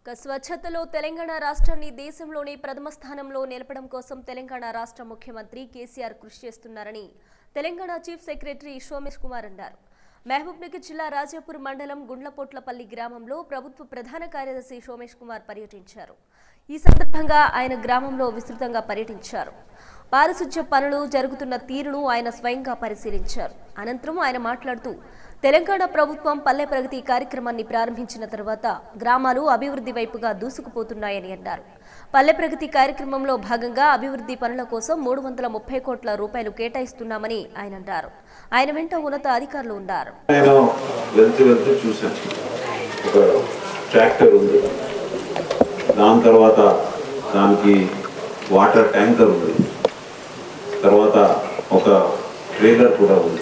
ఇక స్వచ్ఛతలో తెలంగాణ రాష్ట్రాన్ని దేశంలోనే ప్రథమ స్థానంలో నిలపడం కోసం తెలంగాణ రాష్ట్ర ముఖ్యమంత్రి కేసీఆర్ కృషి చేస్తున్నారని తెలంగాణ చీఫ్ సెక్రటరీ సోమేష్ కుమార్ అన్నారు మహబూబ్నగర్ జిల్లా రాజాపూర్ మండలం గుండ్లపోట్లపల్లి గ్రామంలో ప్రభుత్వ ప్రధాన కార్యదర్శి సోమేష్ కుమార్ పర్యటించారు ఈ సందర్భంగా ఆయన గ్రామంలో విస్తృతంగా పర్యటించారు పారిశుధ్య పనులు జరుగుతున్న తీరును ఆయన స్వయంగా పరిశీలించారు అనంతరం ఆయన మాట్లాడుతూ తెలంగాణ ప్రభుత్వం పల్లె ప్రగతి కార్యక్రమాన్ని ప్రారంభించిన తర్వాత గ్రామాలు అభివృద్ధి వైపుగా దూసుకుపోతున్నాయని అన్నారు పల్లె ప్రగతి కార్యక్రమంలో భాగంగా అభివృద్ధి పనుల కోసం మూడు వందల ముప్పై కోట్ల రూపాయలు కేటాయిస్తున్నామని ఆయన అన్నారు ఆయన వెంట ఉన్నత అధికారులు ఉన్నారు నేను వెళ్తూ వెళ్తూ చూశాను ఒక ట్రాక్టర్ ఉంది దాని తర్వాత దానికి వాటర్ ట్యాంకర్ ఉంది తర్వాత ఒక ట్రేలర్ కూడా ఉంది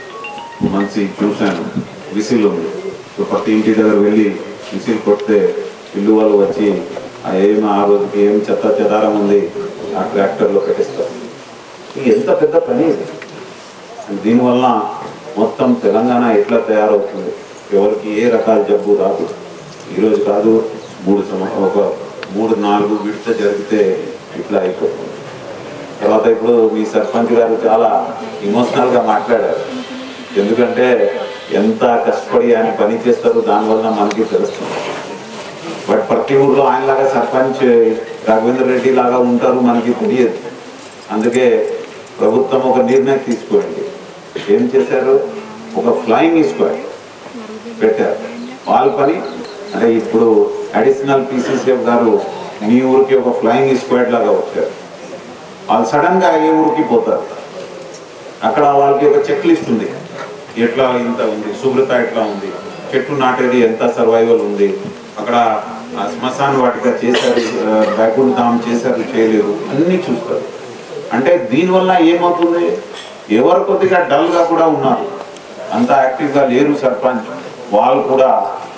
మంచి చూశాను విసిల్ ఉంది సో ప్రతి ఇంటి దగ్గర వెళ్ళి విసిల్ కొడితే ఇల్లు వాళ్ళు వచ్చి ఆ ఏం ఆ రోజుకి ఏం చెత్త చెదారం ఉంది ఆ ట్రాక్టర్లో పెట్టిస్తారు ఇది ఎంత పెద్ద పని ఇది దీనివల్ల మొత్తం తెలంగాణ ఎట్లా తయారవుతుంది ఎవరికి ఏ రకాల జబ్బు రాదు ఈరోజు కాదు మూడు సంవ ఒక మూడు నాలుగు విడత జరిగితే ఇట్లా అయిపోతుంది తర్వాత ఇప్పుడు మీ సర్పంచ్ గారు చాలా ఇమోషనల్గా మాట్లాడారు ఎందుకంటే ఎంత కష్టపడి ఆయన పని చేస్తారో దానివల్ల మనకి తెలుస్తుంది బట్ ప్రతి ఊర్లో ఆయనలాగా సర్పంచ్ రాఘవేంద్ర రెడ్డి లాగా ఉంటారు మనకి తెలియదు అందుకే ప్రభుత్వం ఒక నిర్ణయం తీసుకోండి ఏం చేశారు ఒక ఫ్లయింగ్ స్క్వాడ్ పెట్టారు వాళ్ళ పని అంటే ఇప్పుడు అడిషనల్ పీసీసీఎఫ్ గారు మీ ఊరికి ఒక ఫ్లయింగ్ స్క్వాడ్ లాగా వచ్చారు వాళ్ళు సడన్ గా ఏ ఊరికి పోతారు అక్కడ వాళ్ళకి ఒక చెక్ లిస్ట్ ఉంది ఎట్లా ఇంత ఉంది శుభ్రత ఎట్లా ఉంది చెట్టు నాటేది ఎంత సర్వైవల్ ఉంది అక్కడ ఆ శ్మశాన వాటిక చేశారు బ్యాకుల్ ధామ్ చేశారు చేయలేరు అన్నీ చూస్తారు అంటే దీనివల్ల ఏమవుతుంది ఎవరు కొద్దిగా డల్ గా కూడా ఉన్నారు అంత యాక్టివ్ గా లేరు సర్పంచ్ వాళ్ళు కూడా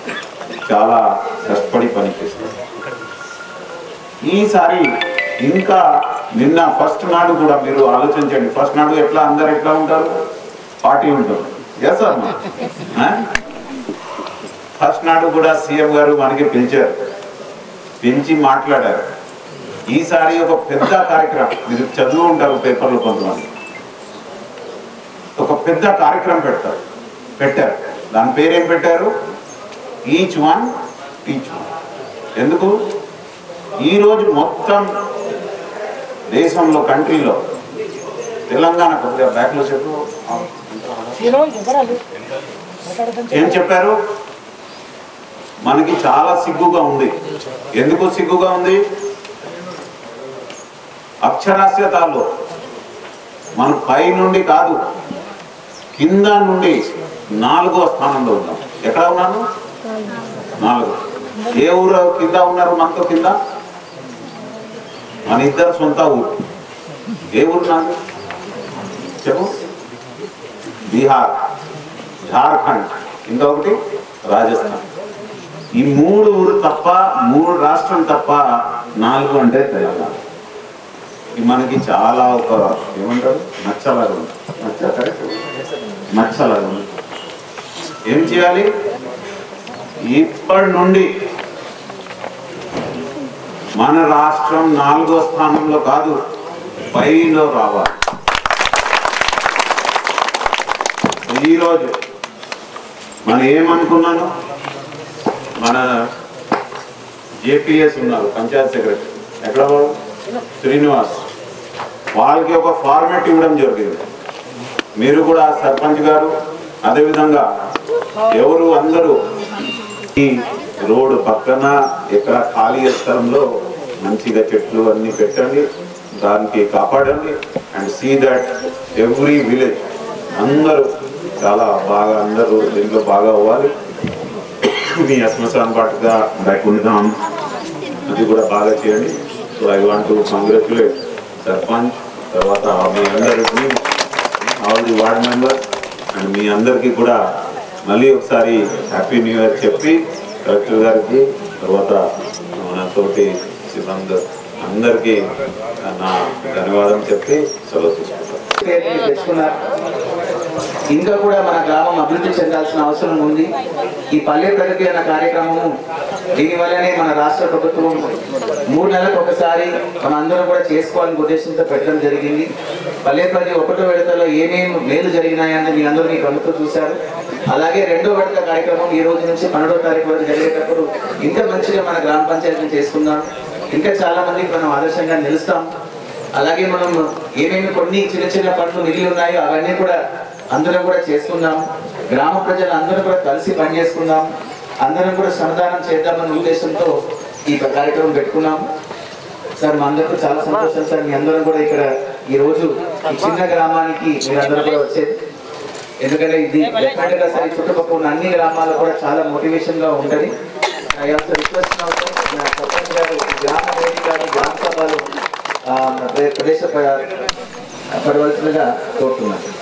చాలా కష్టపడి పనిచేస్తారు ఈసారి ఇంకా నిన్న ఫస్ట్ నాడు కూడా మీరు ఆలోచించండి ఫస్ట్ నాడు ఎట్లా అందరు ఎట్లా ఉంటారు పార్టీ ఉంటారు ఎస్ సార్ ఫస్ట్ నాడు కూడా సీఎం గారు మనకి పిలిచారు పిలిచి మాట్లాడారు ఈసారి ఒక పెద్ద కార్యక్రమం మీరు చదువు ఉంటారు పేపర్లో కొంతమంది ఒక పెద్ద కార్యక్రమం పెడతారు పెట్టారు దాని పేరేం పెట్టారు ఈచ్ వన్ టీచ్ వన్ ఎందుకు ఈరోజు మొత్తం దేశంలో కంట్రీలో తెలంగాణ కొద్దిగా బ్యాక్లో చెప్పు ఏం చెప్పారు మనకి చాలా సిగ్గుగా ఉంది ఎందుకు సిగ్గుగా ఉంది అక్షరాస్యతలో మన పై నుండి కాదు కింద నుండి నాలుగో స్థానంలో ఉన్నాం ఎక్కడ ఉన్నాను నాలుగు ఏ ఊరు కింద ఉన్నారు మనతో కింద మన ఇద్దరు సొంత ఊరు ఏ ఊరు నాకు చెప్పు బీహార్ జార్ఖండ్ ఇంకొకటి రాజస్థాన్ ఈ మూడు ఊరు తప్ప మూడు రాష్ట్రం తప్ప నాలుగు అంటే తెలంగాణ ఇది మనకి చాలా ఒక ఏమంటారు నచ్చలాగా ఉంది నచ్చ correct? నచ్చలాగా ఉంది ఏం చేయాలి ఇప్పటి నుండి మన రాష్ట్రం నాలుగో స్థానంలో కాదు పైలో రావాలి ఈరోజు మనం ఏమనుకున్నాను మన జేపీఎస్ ఉన్నారు పంచాయత్ సెక్రటరీ ఎక్కడ వాడు శ్రీనివాస్ వాళ్ళకి ఒక ఫార్మాట్ ఇవ్వడం జరిగింది మీరు కూడా సర్పంచ్ గారు అదేవిధంగా ఎవరు అందరూ ఈ రోడ్డు పక్కన ఎక్కడ ఖాళీ స్థలంలో మంచిగా చెట్లు అన్ని పెట్టండి దానికి కాపాడండి and see that every village అందరూ చాలా బాగా అందరూ దీంట్లో బాగా అవ్వాలి మీ శ్మశాన పాటుగా బ్యాకుండాం అది కూడా బాగా చేయండి so I want to congratulate sarpanch తర్వాత మీ అందరికీ all the ward member and మీ అందరికీ కూడా మళ్ళీ ఒకసారి హ్యాపీ న్యూ ఇయర్ చెప్పి కలెక్టర్ గారికి తర్వాత మన తోటి సిబ్బంది అందరికీ నా ధన్యవాదం చెప్పి సెలవు తీసుకుంటాను పేరుని తెచ్చుకున్నారు ఇంకా కూడా మన గ్రామం అభివృద్ధి చెందాల్సిన అవసరం ఉంది ఈ పల్లె ప్రగతి అన్న కార్యక్రమము దీనివల్లనే మన రాష్ట్ర ప్రభుత్వం మూడు నెలలకు ఒకసారి మన అందరం కూడా చేసుకోవాలని ఉద్దేశంతో పెట్టడం జరిగింది పల్లె ప్రతి ఒకటో విడతలో ఏమేమి మేలు జరిగినాయని మీ అందరూ మీ కనుక చూశారు అలాగే రెండో విడత కార్యక్రమం ఈ రోజు నుంచి పన్నెండో తారీఖు వరకు జరిగేటప్పుడు ఇంకా మంచిగా మన గ్రామ పంచాయతీని చేసుకుందాం ఇంకా చాలా మందికి మనం ఆదర్శంగా నిలుస్తాం అలాగే మనం ఏమేమి కొన్ని చిన్న చిన్న పనులు మిగిలి ఉన్నాయో అవన్నీ కూడా అందరం కూడా చేసుకుందాం గ్రామ ప్రజలు అందరూ కూడా కలిసి పనిచేసుకుందాం అందరం కూడా శ్రమదానం చేద్దామనే ఉద్దేశంతో ఈ కార్యక్రమం పెట్టుకున్నాం సార్ మా అందరికీ చాలా సంతోషం సార్ మీ అందరం కూడా ఇక్కడ ఈ రోజు ఈ చిన్న గ్రామానికి మీరందరూ కూడా వచ్చేది ఎందుకంటే ఇది డెఫినెట్ గా సార్ ఈ చుట్టుపక్కల ఉన్న అన్ని గ్రామాలు కూడా చాలా మోటివేషన్ గా ఉంటది I also request now sir మన సర్పంచ్ గారు ఈ గ్రామ వేదిక కానీ గ్రామ సభలు ఆ, ప్రదేశ పడవలసిందిగా కోరుతున్నాను